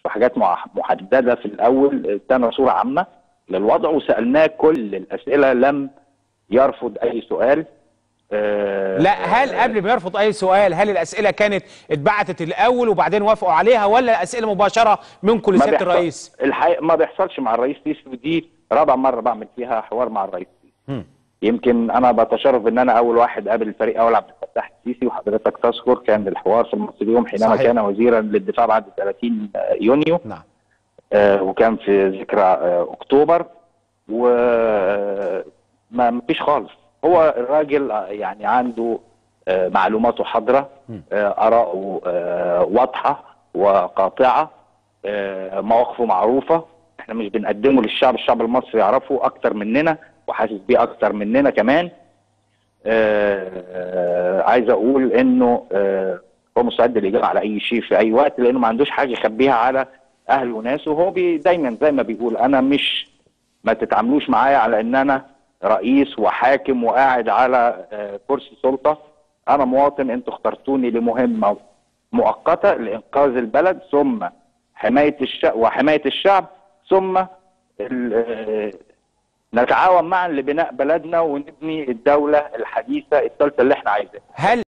في حاجات مع- محدده في الاول ادانا صوره عامه للوضع وسالناه كل الاسئله لم يرفض اي سؤال آه، لا هل قبل ما يرفض اي سؤال هل الاسئله كانت اتبعتت الاول وبعدين وافقوا عليها ولا اسئله مباشره منكم ما لسياده بيحصل- الرئيس الحقيقه ما بيحصلش مع الرئيس سيسي ودي رابع مره بعمل فيها حوار مع الرئيس سيسي مم. يمكن انا بتشرف ان انا اول واحد قابل الفريق اول عبد الفتاح السيسي وحضرتك تذكر كان الحوار في المصري اليوم حينما صحيح. كان وزيرا للدفاع بعد 30 يونيو نعم آه، وكان في ذكرى آه، اكتوبر وما مفيش خالص هو الراجل آه، يعني عنده آه، معلوماته حاضره آه، اراءه آه، واضحه وقاطعه آه، مواقفه معروفه احنا مش بنقدمه للشعب الشعب المصري يعرفه اكتر مننا وحاسس بيه اكتر مننا كمان آه، عايز اقول انه آه، هو مستعد للاجابه على اي شيء في اي وقت لانه ما عندوش حاجه يخبيها على اهله وناسه وهو بي دايما زي ما بيقول انا مش ما تتعاملوش معايا على ان انا رئيس وحاكم وقاعد على آه، كرسي سلطه انا مواطن انتوا اخترتوني لمهمه مؤقته لانقاذ البلد ثم حمايه الشعب وحمايه الشعب ثم ال- آه، نتعاون معا لبناء بلدنا ونبني الدوله الحديثه الثالثه اللي احنا عايزينها هل